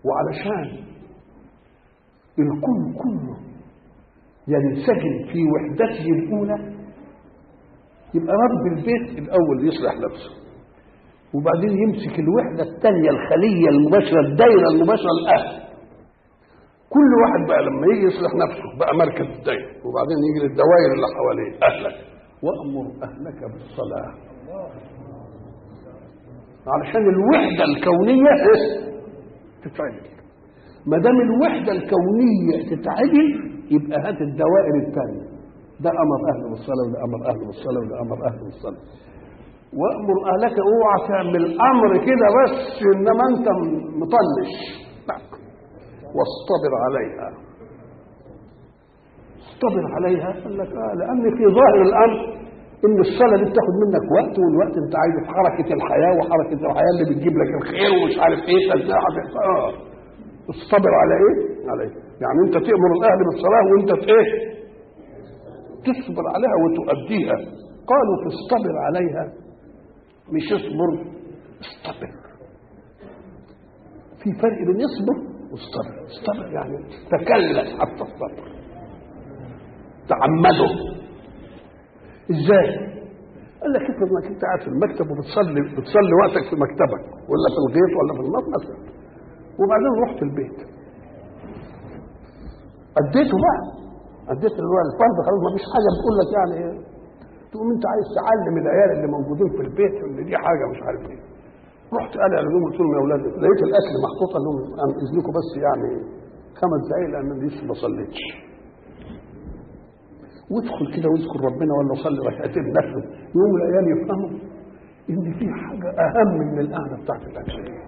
وعلشان الكون كله ينسجم في وحدته الاولى يبقى رب البيت الاول يصلح نفسه وبعدين يمسك الوحده الثانيه الخليه المباشره الدايره المباشره الاهل كل واحد بقى لما يجي يصلح نفسه بقى مركز الدايره وبعدين يجي للدوائر اللي حواليه اهلك وامر اهلك بالصلاه علشان الوحده الكونيه تتعدل ما دام الوحده الكونيه تتعدل يبقى هات الدوائر الثانيه ده امر اهله بالصلاه وده امر اهله بالصلاه وده امر اهله بالصلاه وامر اهلك اوعى تعمل امر كده بس انما انت مطنش لا واصطبر عليها اصطبر عليها قال لك آه لان في ظاهر الامر ان الصلاه دي بتاخد منك وقت والوقت انت عايز في حركه الحياه وحركه الحياه اللي بتجيب لك الخير ومش عارف ايه فازاي اه اصطبر على ايه؟ على ايه؟ يعني انت تامر الاهل بالصلاه وانت في ايه؟ تصبر عليها وتؤديها قالوا تصطبر عليها مش اصبر اصطبر في فرق بين يصبر واصطبر اصطبر يعني تكلف حتى الصبر تعمده ازاي قال لك افرض انك انت قاعد في المكتب وبتصلي بتصلي وقتك في مكتبك ولا في الغيط ولا في المطبخ وبعدين رحت البيت اديته بقى اديت اللي هو الفرد خلاص ما فيش حاجه بتقول لك يعني ايه تقوم انت عايز تعلم العيال اللي موجودين في البيت ان دي حاجه مش عارف ايه رحت قال لهم قلت لهم يا اولاد لقيت الاكل محطوط لهم ان اذنكم بس يعني خمس دقايق لان أنا لسه ما صليتش وادخل كده واذكر ربنا ولا صلي ركعتين نفل يوم العيال يفهموا ان في حاجه اهم من القعده بتاعت الاكل دي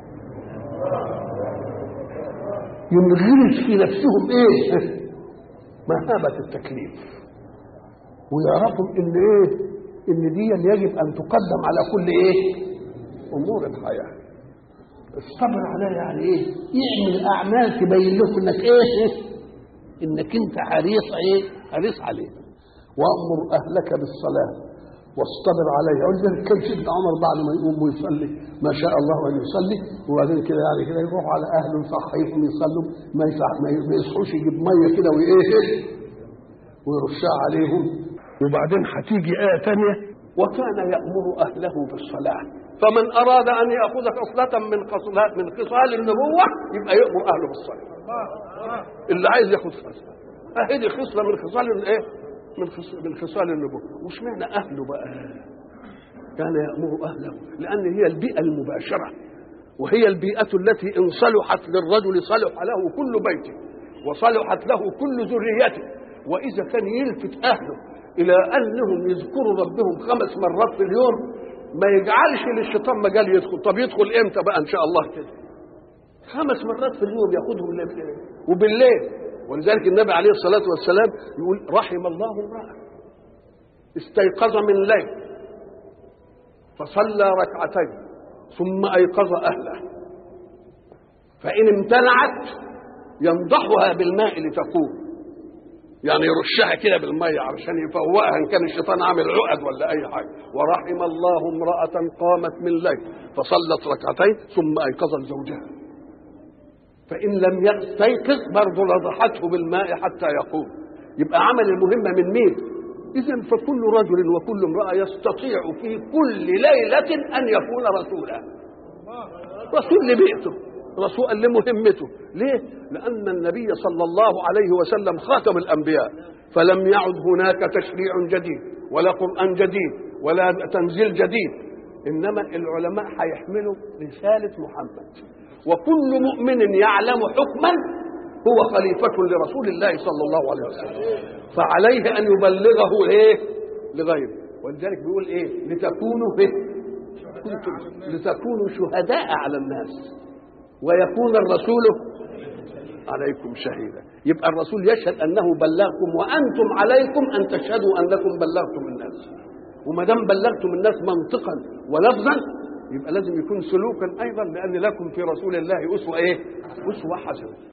ينغرس في نفسهم ايه مهابة التكليف ويعرفوا ان ايه ان دي يجب ان تقدم على كل ايه امور الحياه الصبر عليها يعني ايه يعمل اعمال تبين لكم انك ايه انك انت حريص ايه حريص عليه وامر اهلك بالصلاه واصطبر عليها ولذلك كان سيدنا عمر بعد ما يقوم ويصلي ما شاء الله ان يصلي وبعدين كده يعني كده يروح على اهله يصحيهم يصلوا ما يصح ما يصحوش يجيب ميه كده وايه ويرشها عليهم وبعدين هتيجي ايه ثانيه وكان يامر اهله بالصلاه فمن اراد ان ياخذ خصله من خصلات من خصال النبوه يبقى يامر اهله بالصلاه اللي عايز ياخذ خصله اهدي خصله من خصال الايه من من خصال النبوة وش معنى أهله بقى كان يأمر أهله لأن هي البيئة المباشرة وهي البيئة التي إن صلحت للرجل صلح له كل بيته وصلحت له كل ذريته وإذا كان يلفت أهله إلى أنهم يذكروا ربهم خمس مرات في اليوم ما يجعلش للشيطان مجال يدخل طب يدخل امتى بقى ان شاء الله كده خمس مرات في اليوم ياخدهم وبالليل ولذلك النبي عليه الصلاة والسلام يقول رحم الله امرأة استيقظ من الليل فصلى ركعتين ثم أيقظ أهله فإن امتنعت ينضحها بالماء لتقوم يعني يرشها كده بالمية علشان يفوقها إن كان الشيطان عامل عقد ولا أي حاجة ورحم الله امرأة قامت من الليل فصلت ركعتين ثم أيقظت زوجها فإن لم يستيقظ برضه لضحته بالماء حتى يقوم يبقى عمل المهمة من مين؟ إذا فكل رجل وكل امرأة يستطيع في كل ليلة أن يكون رسولا رسول لبيئته رسول لمهمته ليه؟ لأن النبي صلى الله عليه وسلم خاتم الأنبياء فلم يعد هناك تشريع جديد ولا قرآن جديد ولا تنزيل جديد إنما العلماء هيحملوا رسالة محمد وكل مؤمن يعلم حكما هو خليفة لرسول الله صلى الله عليه وسلم فعليه أن يبلغه إيه لغيره ولذلك بيقول إيه لتكونوا إيه كنتم لتكونوا شهداء على الناس ويكون الرسول عليكم شهيدا يبقى الرسول يشهد أنه بلغكم وأنتم عليكم أن تشهدوا أنكم بلغتم الناس وما دام بلغتم الناس منطقا ولفظا يبقى لازم يكون سلوكا ايضا لان لكم في رسول الله اسوه ايه؟ اسوه حسنه